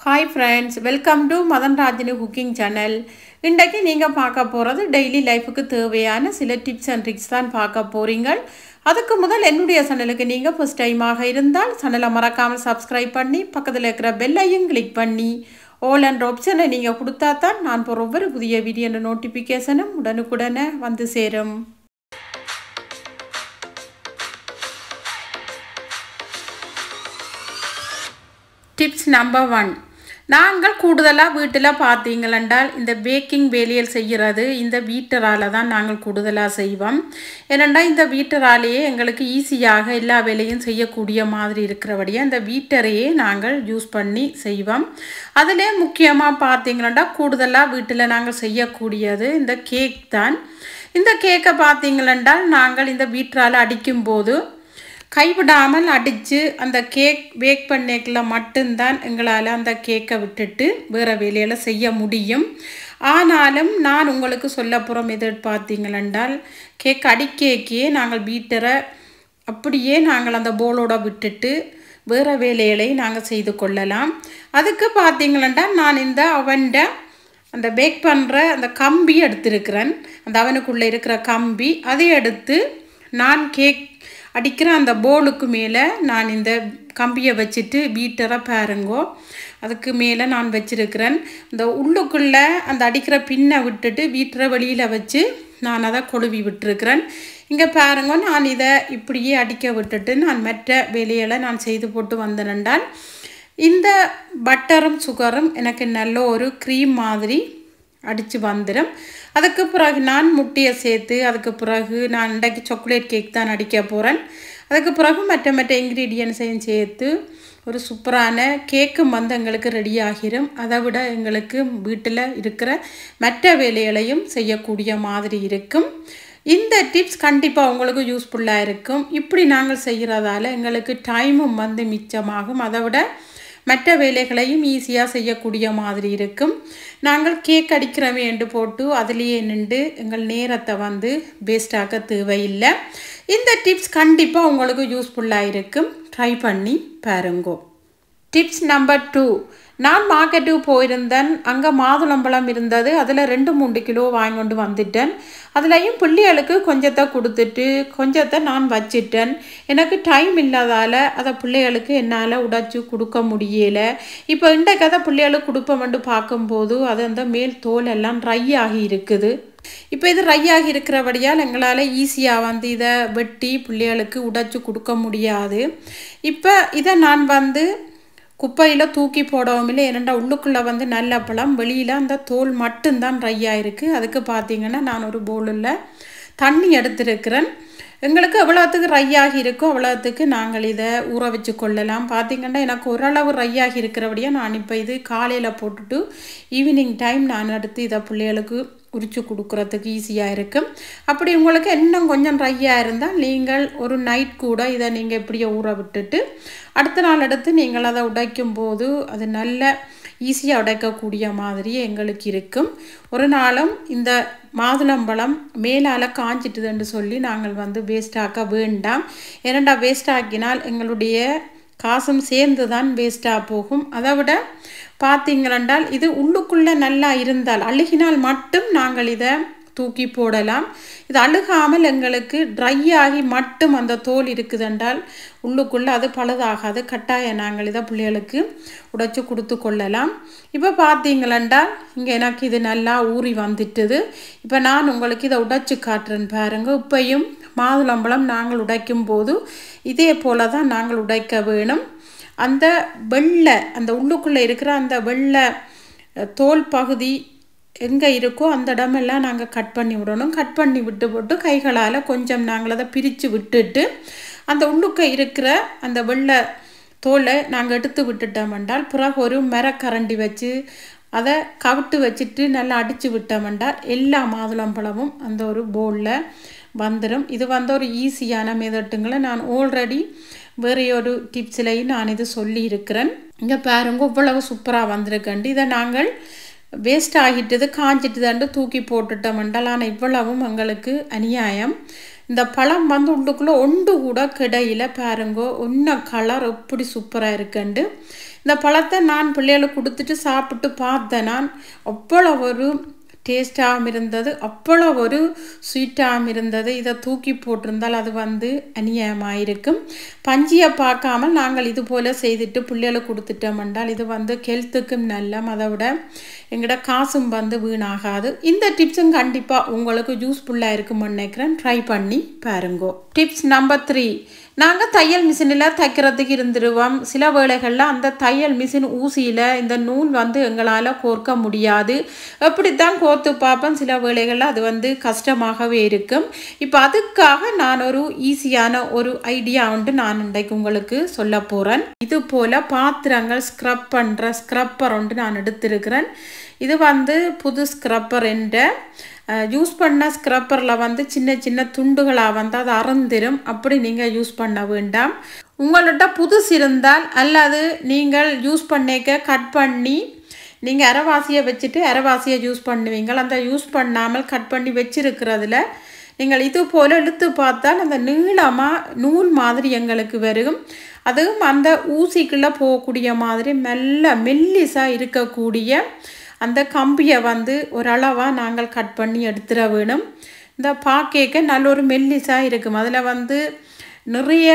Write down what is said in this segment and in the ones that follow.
hi friends welcome to Madhan Rajini cooking channel இன்றைக்கு நீங்கள் பார்க்க போகிறது டெய்லி லைஃபுக்கு தேவையான சில டிப்ஸ் அண்ட் ட்ரிக்ஸ் தான் பார்க்க போகிறீங்க அதுக்கு முதல் என்னுடைய சேனலுக்கு நீங்கள் ஃபஸ்ட் டைமாக இருந்தால் சேனலை மறக்காமல் சப்ஸ்கிரைப் பண்ணி பக்கத்தில் இருக்கிற பெல்லையும் கிளிக் பண்ணி ஆல் அண்ட் ஆப்ஷனை நீங்கள் கொடுத்தா தான் நான் போகிற ஒவ்வொரு புதிய வீடியோ நோட்டிஃபிகேஷனும் உடனுக்குடனே வந்து சேரும் டிப்ஸ் நம்பர் ஒன் நாங்கள் கூடுதலாக வீட்டில் பார்த்தீங்களென்றால் இந்த பேக்கிங் வேலையில் செய்கிறது இந்த வீட்டரால் தான் நாங்கள் கூடுதலாக செய்வோம் ஏனெண்டா இந்த வீட்டராலேயே எங்களுக்கு ஈஸியாக எல்லா வேலையும் செய்யக்கூடிய மாதிரி இருக்கிறபடியாக இந்த வீட்டரையே நாங்கள் யூஸ் பண்ணி செய்வோம் அதிலே முக்கியமாக பார்த்தீங்களா கூடுதலாக வீட்டில் நாங்கள் செய்யக்கூடியது இந்த கேக் தான் இந்த கேக்கை பார்த்தீங்களென்றால் நாங்கள் இந்த வீட்டரால் அடிக்கும்போது கைவிடாமல் அடித்து அந்த கேக் பேக் பண்ணிக்கல மட்டும்தான் எங்களால் அந்த கேக்கை விட்டுட்டு வேறு வேலையில் செய்ய முடியும் ஆனாலும் நான் உங்களுக்கு சொல்ல போகிறோம் எது பார்த்தீங்களென்றால் கேக் அடிக்கேக்கே நாங்கள் பீட்டரை அப்படியே நாங்கள் அந்த போலோட விட்டுட்டு வேறு வேலைகளை நாங்கள் செய்து கொள்ளலாம் அதுக்கு பார்த்தீங்களென்றால் நான் இந்த அவன்ட அந்த பேக் பண்ணுற அந்த கம்பி எடுத்திருக்கிறேன் அந்த அவனுக்குள்ளே இருக்கிற கம்பி அதை எடுத்து நான் கேக் அடிக்கிற அந்த போலுக்கு மேலே நான் இந்த கம்பியை வச்சுட்டு பீட்டரை பாருங்கோ அதுக்கு மேலே நான் வச்சுருக்கிறேன் இந்த உள்ளுக்குள்ளே அந்த அடிக்கிற பின்னை விட்டுட்டு பீட்டரை வெளியில் வச்சு நான் அதை கொழுவி விட்டுருக்கிறேன் இங்கே பாருங்க நான் இதை இப்படியே அடிக்க விட்டுட்டு நான் மற்ற வேலைகளை நான் செய்து போட்டு வந்தேனென்றால் இந்த பட்டரும் சுகரும் எனக்கு நல்ல ஒரு க்ரீம் மாதிரி அடித்து வந்துடும் அதுக்கு பிறகு நான் முட்டையை சேர்த்து அதுக்கு பிறகு நான் இன்றைக்கு சாக்லேட் கேக் தான் அடிக்க போகிறேன் அதுக்கு பிறகு மற்ற மற்ற இன்க்ரீடியன்ஸையும் சேர்த்து ஒரு சூப்பரான கேக்கும் வந்து எங்களுக்கு ரெடி ஆகிரும் அதை விட எங்களுக்கு வீட்டில் இருக்கிற மற்ற வேலைகளையும் செய்யக்கூடிய மாதிரி இருக்கும் இந்த டிப்ஸ் கண்டிப்பாக உங்களுக்கு யூஸ்ஃபுல்லாக இருக்கும் இப்படி நாங்கள் செய்கிறதால எங்களுக்கு டைமும் வந்து மிச்சமாகும் அதை விட மற்ற வேலைகளையும் ஈஸியாக செய்யக்கூடிய மாதிரி இருக்கும் நாங்கள் கேக் அடிக்கிறோமே என்று போட்டு அதுலேயே நின்று எங்கள் நேரத்தை வந்து வேஸ்டாக்க தேவையில்லை இந்த டிப்ஸ் கண்டிப்பாக உங்களுக்கு யூஸ்ஃபுல்லாக இருக்கும் ட்ரை பண்ணி பாருங்கோ டிப்ஸ் நம்பர் டூ நான் மார்க்கெட்டுக்கு போயிருந்தேன் அங்கே மாதுளம்பழம் இருந்தது அதில் ரெண்டு மூன்று கிலோ வாங்கி கொண்டு வந்துட்டேன் அதுலேயும் பிள்ளைகளுக்கு கொஞ்சத்தை கொடுத்துட்டு கொஞ்சத்தை நான் வச்சிட்டேன் எனக்கு டைம் இல்லாதால் அதை பிள்ளைகளுக்கு என்னால் உடைச்சி கொடுக்க முடியலை இப்போ இந்த கதை பிள்ளைகளுக்கு கொடுப்போம்னு பார்க்கும்போது அது அந்த மேல் தோல் எல்லாம் ட்ரை ஆகி இருக்குது இப்போ இது ரையாகி இருக்கிறபடியால் எங்களால் ஈஸியாக வந்து இதை வெட்டி பிள்ளைகளுக்கு உடைச்சி கொடுக்க முடியாது இப்போ இதை நான் வந்து குப்பையில் தூக்கி போடவும் இல்லை ஏனெண்டா உள்ளுக்குள்ளே வந்து நல்ல பழம் வெளியில் அந்த தோல் மட்டும்தான் ட்ரையாக இருக்குது அதுக்கு பார்த்தீங்கன்னா நான் ஒரு பவுலில் தண்ணி எடுத்துருக்கிறேன் எங்களுக்கு எவ்வளோத்துக்கு ரையாகி இருக்கோ அவ்வளோத்துக்கு நாங்கள் இதை ஊற வச்சு கொள்ளலாம் பார்த்திங்கன்னா எனக்கு ஓரளவு ரையாகி இருக்கிறபடியாக நான் இப்போ இது காலையில் போட்டுட்டு ஈவினிங் டைம் நான் எடுத்து இதை பிள்ளைகளுக்கு உரித்து கொடுக்குறதுக்கு ஈஸியாக இருக்கும் அப்படி உங்களுக்கு இன்னும் கொஞ்சம் ட்ரையாக இருந்தால் நீங்கள் ஒரு நைட் கூட இதை நீங்கள் இப்படியே ஊற விட்டுட்டு அடுத்த நாள் எடுத்து நீங்கள் அதை உடைக்கும் போது அது நல்ல ஈஸியாக உடைக்கக்கூடிய மாதிரி எங்களுக்கு இருக்கும் ஒரு நாளும் இந்த மாதுளம்பழம் மேலால் காஞ்சிட்டுதுன்னு சொல்லி நாங்கள் வந்து வேஸ்டாக்க வேண்டாம் ஏனண்டா வேஸ்டாக்கினால் எங்களுடைய காசும் சேர்ந்து தான் வேஸ்ட்டாக போகும் அதை விட பார்த்தீங்களென்றால் இது உள்ளுக்குள்ளே நல்லா இருந்தால் அழுகினால் மட்டும் நாங்கள் இதை தூக்கி போடலாம் இது அழுகாமல் எங்களுக்கு ட்ரை ஆகி மட்டும் அந்த தோல் இருக்குதென்றால் உள்ளுக்குள்ளே அது பழுதாகாது கட்டாயம் நாங்கள் இதை பிள்ளைகளுக்கு உடைச்சி கொடுத்து கொள்ளலாம் இப்போ பார்த்தீங்களென்றால் இங்கே எனக்கு இது நல்லா ஊறி வந்துட்டுது இப்போ நான் உங்களுக்கு இதை உடைச்சி காட்டுறேன் பாருங்கள் இப்பையும் மாதுளம்பழம் நாங்கள் உடைக்கும் போது இதே போல் தான் நாங்கள் உடைக்க வேணும் அந்த வெள்ளை அந்த உள்ளுக்குள்ளே இருக்கிற அந்த வெள்ளை தோல் பகுதி எங்கே இருக்கோ அந்த இடமெல்லாம் நாங்கள் கட் பண்ணி விடணும் கட் பண்ணி விட்டு போட்டு கைகளால் கொஞ்சம் நாங்கள் அதை பிரித்து விட்டுட்டு அந்த உள்ளுக்க இருக்கிற அந்த வெள்ளை தோலை நாங்கள் எடுத்து விட்டுட்டோம் என்றால் பிறகு ஒரு மரக்கரண்டி வச்சு அதை கவிட்டு வச்சுட்டு நல்லா அடித்து விட்டோம் என்றால் எல்லா மாதுளம்பழமும் அந்த ஒரு பவுலில் வந்துடும் இது வந்து ஒரு ஈஸியான மெதட்டுங்களை நான் ஆல்ரெடி வேறு ஒரு டிப்ஸ்லையும் நான் இது சொல்லி இருக்கிறேன் இங்கே பாருங்க இவ்வளவு சூப்பராக வந்திருக்கண்டு இதை நாங்கள் வேஸ்ட் ஆகிட்டது காஞ்சிட்டுதாண்டு தூக்கி போட்டுட்டோம்ண்டால் ஆனால் இவ்வளவும் எங்களுக்கு அநியாயம் இந்த பழம் வந்து உள்ளுக்குள்ளே ஒன்று கூட கிடையில பாருங்கோ இன்னும் கலர் எப்படி சூப்பராக இருக்குண்டு இந்த பழத்தை நான் பிள்ளைகளுக்கு கொடுத்துட்டு சாப்பிட்டு பார்த்தேன் நான் அவ்வளோ ஒரு டேஸ்டாகவும் இருந்தது அவ்வளோ ஒரு ஸ்வீட்டாகவும் இருந்தது இதை தூக்கி போட்டிருந்தால் அது வந்து அநியாயமாக இருக்கும் பஞ்சியை பார்க்காமல் நாங்கள் இது போல் செய்துட்டு பிள்ளைகளுக்கு கொடுத்துட்டோம் என்றால் இது வந்து ஹெல்த்துக்கும் நல்ல அதை விட எங்கள்கிட்ட காசும் வந்து வீணாகாது இந்த டிப்ஸும் கண்டிப்பாக உங்களுக்கு யூஸ்ஃபுல்லாக இருக்கும்னு நினைக்கிறேன் ட்ரை பண்ணி பாருங்கோ டிப்ஸ் நம்பர் த்ரீ நாங்கள் தையல் மிஷினில் தைக்கிறதுக்கு இருந்துருவோம் சில வேளைகளில் அந்த தையல் மிஷின் ஊசியில் இந்த நூல் வந்து எங்களால் கோர்க்க முடியாது எப்படித்தான் கோர்த்து பார்ப்போம் சில வேளைகளில் அது வந்து கஷ்டமாகவே இருக்கும் இப்போ அதுக்காக நான் ஒரு ஈஸியான ஒரு ஐடியா வந்து நான் இன்றைக்கு உங்களுக்கு சொல்ல போகிறேன் இது போல் பாத்திரங்கள் ஸ்க்ரப் பண்ணுற ஸ்க்ரப்பர் ஒன்று நான் எடுத்திருக்கிறேன் இது வந்து புது ஸ்க்ரப்பர் என்ற யூஸ் பண்ண ஸ்க்ரப்பரில் வந்து சின்ன சின்ன துண்டுகளாக வந்து அது அறந்திரும் அப்படி நீங்கள் யூஸ் பண்ண வேண்டாம் உங்கள்கிட்ட புதுசு இருந்தால் அல்லது நீங்கள் யூஸ் பண்ணிக்க கட் பண்ணி நீங்கள் அரைவாசியை வச்சுட்டு அரைவாசியை யூஸ் பண்ணுவீங்க அந்த யூஸ் பண்ணாமல் கட் பண்ணி வச்சிருக்கிறதுல நீங்கள் இது போல் இழுத்து பார்த்தால் அந்த நீளமாக நூல் மாதிரி எங்களுக்கு வரும் அதுவும் அந்த ஊசிக்குள்ளே போகக்கூடிய மாதிரி மெல்ல மெல்லிஸாக இருக்கக்கூடிய அந்த கம்பியை வந்து ஓரளவாக நாங்கள் கட் பண்ணி எடுத்துட வேணும் இந்த பாக்கேக்க நல்ல ஒரு மெல்லிஸாக இருக்கும் அதில் வந்து நிறைய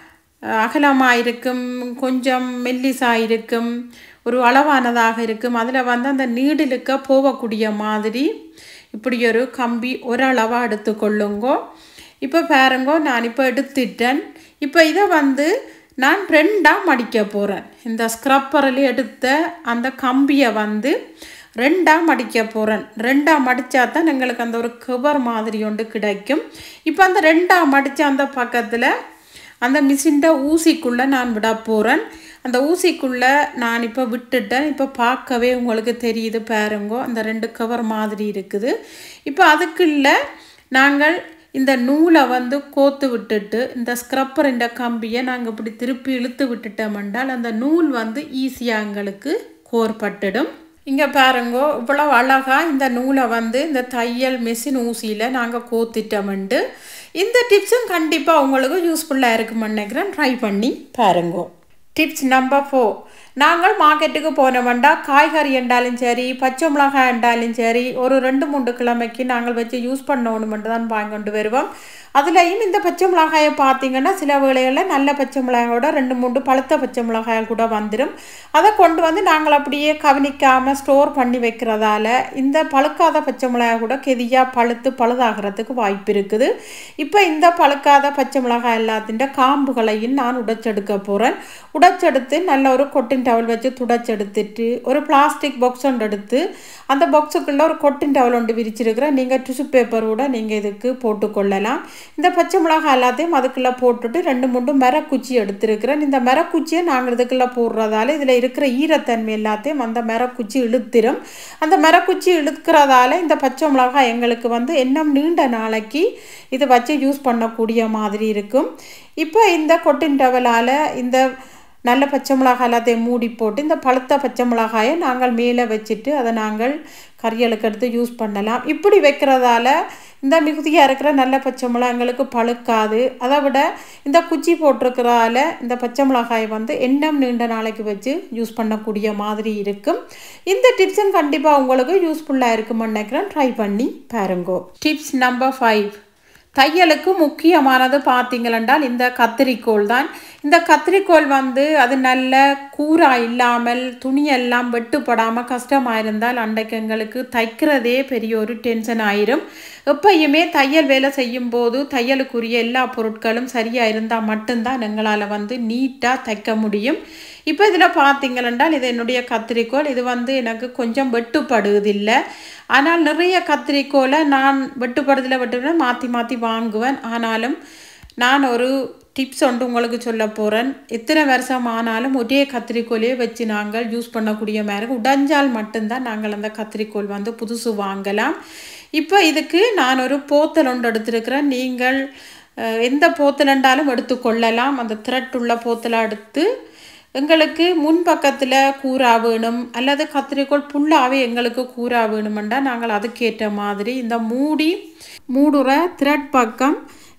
அகலமாக இருக்கும் கொஞ்சம் மெல்லிஸாக இருக்கும் ஒரு அளவானதாக இருக்கும் அதில் வந்து அந்த நீடிலுக்க போகக்கூடிய மாதிரி இப்படி ஒரு கம்பி ஓரளவாக எடுத்துக்கொள்ளுங்கோ இப்போ பாருங்கோ நான் இப்போ எடுத்துட்டேன் இப்போ இதை வந்து நான் ரெண்டாக மடிக்க போகிறேன் இந்த ஸ்க்ரப்பரில் எடுத்த அந்த கம்பியை வந்து ரெண்டாக மடிக்க போகிறேன் ரெண்டாக மடித்தா தான் எங்களுக்கு அந்த ஒரு கவர் மாதிரி ஒன்று கிடைக்கும் இப்போ அந்த ரெண்டாக மடித்த அந்த பக்கத்தில் அந்த மிஷின்ட ஊசிக்குள்ளே நான் விட போகிறேன் அந்த ஊசிக்குள்ளே நான் இப்போ விட்டுட்டேன் இப்போ பார்க்கவே உங்களுக்கு தெரியுது பாருங்கோ அந்த ரெண்டு கவர் மாதிரி இருக்குது இப்போ அதுக்குள்ள நாங்கள் இந்த நூலை வந்து கோத்து விட்டுட்டு இந்த ஸ்க்ரப்பர் இந்த கம்பியை நாங்கள் இப்படி திருப்பி இழுத்து விட்டுட்டோம் என்றால் அந்த நூல் வந்து ஈஸியாக எங்களுக்கு கோர்பட்டுடும் இங்கே பாருங்கோ இவ்வளோ அழகாக இந்த நூலை வந்து இந்த தையல் மிஷின் ஊசியில் நாங்கள் கோத்திட்டோம்ண்டு இந்த டிப்ஸும் கண்டிப்பாக உங்களுக்கு யூஸ்ஃபுல்லாக இருக்குமென்னு நினைக்கிறேன் ட்ரை பண்ணி பாருங்கோ டிப்ஸ் நம்பர் ஃபோர் நாங்கள் மார்க்கெட்டுக்கு போனோம்டா காய்கறி என்றாலும் சரி பச்சை மிளகாய் என்றாலும் சரி ஒரு ரெண்டு மூன்று கிழமைக்கு நாங்கள் வச்சு யூஸ் பண்ணணுமென்று தான் வாங்கி கொண்டு வருவோம் அதுலேயும் இந்த பச்சை மிளகாயை பார்த்தீங்கன்னா சில வேளைகளில் நல்ல பச்சை மிளகாயோட ரெண்டு மூன்று பழுத்த பச்சை மிளகாய் கூட வந்துடும் அதை கொண்டு வந்து நாங்கள் அப்படியே கவனிக்காமல் ஸ்டோர் பண்ணி வைக்கிறதால இந்த பழுக்காத பச்சை மிளகாய் கூட கெதியாக பழுத்து பழுதாகிறதுக்கு வாய்ப்பு இருக்குது இப்போ இந்த பழுக்காத பச்சை மிளகாய் எல்லாத்தின் காம்புகளையும் நான் உடைச்செடுக்க போகிறேன் உடைச்செடுத்து நல்ல ஒரு கொட்டின் டவல் வச்சு துடைச்செடுத்துட்டு ஒரு பிளாஸ்டிக் பாக்ஸ் ஒன்று எடுத்து அந்த பாக்ஸுக்குள்ளே ஒரு கொட்டின் டவல் ஒன்று விரிச்சிருக்கிறேன் நீங்கள் டிஷ்யூ பேப்பரோட நீங்கள் இதுக்கு போட்டுக்கொள்ளலாம் இந்த பச்சை மிளகாய் எல்லாத்தையும் அதுக்குள்ளே போட்டுட்டு ரெண்டு மூணு மரக்குச்சி எடுத்திருக்கிறேன் இந்த மரக்குச்சியை நாங்கள் இதுக்குள்ளே போடுறதால இதில் இருக்கிற ஈரத்தன்மை எல்லாத்தையும் அந்த மரக்குச்சி இழுத்திரும் அந்த மரக்குச்சி இழுக்கிறதால இந்த பச்சை மிளகாய் எங்களுக்கு வந்து இன்னும் நீண்ட நாளைக்கு இதை வச்சு யூஸ் பண்ணக்கூடிய மாதிரி இருக்கும் இப்போ இந்த கொட்டின் டவலால் இந்த நல்ல பச்சை மிளகாய் எல்லாத்தையும் மூடி போட்டு இந்த பழுத்த பச்சை மிளகாயை நாங்கள் மேலே வச்சுட்டு அதை நாங்கள் கறியலுக்கு எடுத்து யூஸ் பண்ணலாம் இப்படி வைக்கிறதால இந்த மிகுதியாக இருக்கிற நல்ல பச்சை மிளகாய் எங்களுக்கு பழுக்காது அதை விட இந்த குச்சி போட்டிருக்கிறதால இந்த பச்சை மிளகாய் வந்து எண்ணம் நீண்ட நாளைக்கு வச்சு யூஸ் பண்ணக்கூடிய மாதிரி இருக்கும் இந்த டிப்ஸும் கண்டிப்பாக உங்களுக்கு யூஸ்ஃபுல்லாக இருக்குமென்னு நினைக்கிறேன் ட்ரை பண்ணி பாருங்கோ டிப்ஸ் நம்பர் ஃபைவ் தையலுக்கு முக்கியமானது பார்த்தீங்களென்றால் இந்த கத்திரிக்கோள் தான் இந்த கத்திரிக்கோள் வந்து அது நல்ல கூரா இல்லாமல் துணியெல்லாம் வெட்டுப்படாமல் கஷ்டமாக இருந்தால் அன்றைக்கு எங்களுக்கு தைக்கிறதே பெரிய ஒரு டென்ஷன் ஆயிரும் எப்பயுமே தையல் வேலை செய்யும் போது தையலுக்குரிய எல்லா பொருட்களும் சரியாக இருந்தால் மட்டும்தான் எங்களால் வந்து நீட்டாக தைக்க முடியும் இப்போ இதில் பார்த்தீங்களென்றால் இது என்னுடைய கத்திரிக்கோள் இது வந்து எனக்கு கொஞ்சம் வெட்டுப்படுவதில்லை ஆனால் நிறைய கத்திரிக்கோலை நான் வெட்டுப்படுதில் வெட்டுறேன் மாற்றி மாற்றி வாங்குவேன் ஆனாலும் நான் ஒரு டிப்ஸ் ஒன்று உங்களுக்கு சொல்ல போகிறேன் எத்தனை வருஷம் ஆனாலும் ஒரே கத்திரிக்கோலையே வச்சு நாங்கள் யூஸ் பண்ணக்கூடிய மாதிரி உடைஞ்சால் மட்டும்தான் நாங்கள் அந்த கத்திரிக்கோல் வந்து புதுசு வாங்கலாம் இப்போ இதுக்கு நான் ஒரு போத்தல் ஒன்று எடுத்திருக்கிறேன் நீங்கள் எந்த போத்தலண்டாலும் எடுத்துக்கொள்ளலாம் அந்த த்ரெட் உள்ள போத்தலாக எடுத்து எங்களுக்கு முன்பக்கத்தில் கூரா வேணும் அல்லது கத்திரிக்கோள் புல்லாகவே எங்களுக்கு கூரா வேணுமெண்டா நாங்கள் அதுக்கேற்ற மாதிரி இந்த மூடி மூடுற த்ரெட் பக்கம்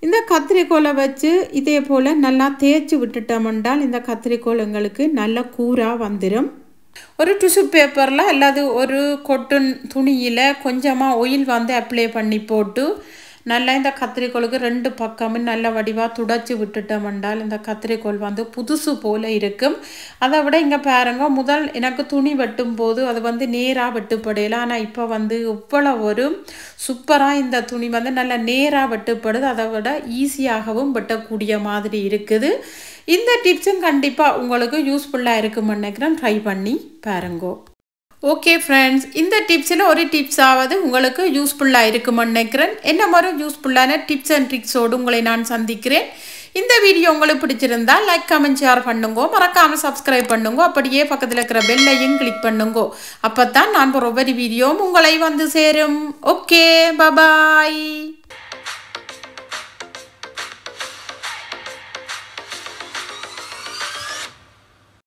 இந்த கத்திரிக்கோலை வச்சு இதே போல் நல்லா தேய்ச்சி விட்டுட்டோம்னால் இந்த கத்திரிக்கோல் எங்களுக்கு நல்ல கூராக வந்துடும் ஒரு டிஷ்யூ பேப்பரில் அல்லது ஒரு கொட்டன் துணியில் கொஞ்சமாக ஆயில் வந்து அப்ளை பண்ணி போட்டு நல்லா இந்த கத்திரிக்கோளுக்கு ரெண்டு பக்கமும் நல்ல வடிவாக துடைச்சி விட்டுட்டோம்னால் இந்த கத்திரிக்கோள் வந்து புதுசு போல் இருக்கும் அதை விட இங்கே பாருங்க முதல் எனக்கு துணி வெட்டும் போது அது வந்து நேராக வெட்டுப்படையில ஆனால் இப்போ வந்து இவ்வளோ ஒரு சூப்பராக இந்த துணி வந்து நல்ல நேராக வெட்டுப்படுது அதை விட ஈஸியாகவும் வெட்டக்கூடிய மாதிரி இருக்குது இந்த டிப்ஸும் கண்டிப்பாக உங்களுக்கு யூஸ்ஃபுல்லாக இருக்கும்னு நினைக்கிறேன் ட்ரை பண்ணி பாருங்கோ ஓகே ஃப்ரெண்ட்ஸ் இந்த டிப்ஸில் ஒரு டிப்ஸாவது உங்களுக்கு யூஸ்ஃபுல்லாக இருக்குமென்னு நினைக்கிறேன் என்ன மாதிரி யூஸ்ஃபுல்லான டிப்ஸ் அண்ட் ட்ரிக்ஸோடு உங்களை நான் சந்திக்கிறேன் இந்த வீடியோ உங்களுக்கு பிடிச்சிருந்தா லைக் கமெண்ட் ஷேர் பண்ணுங்க மறக்காமல் சப்ஸ்கிரைப் பண்ணுங்க அப்படியே பக்கத்தில் இருக்கிற பெல்லையும் கிளிக் பண்ணுங்க அப்போ தான் நான் ஒவ்வொரு வீடியோவும் உங்களை வந்து சேரும் ஓகே பபாய்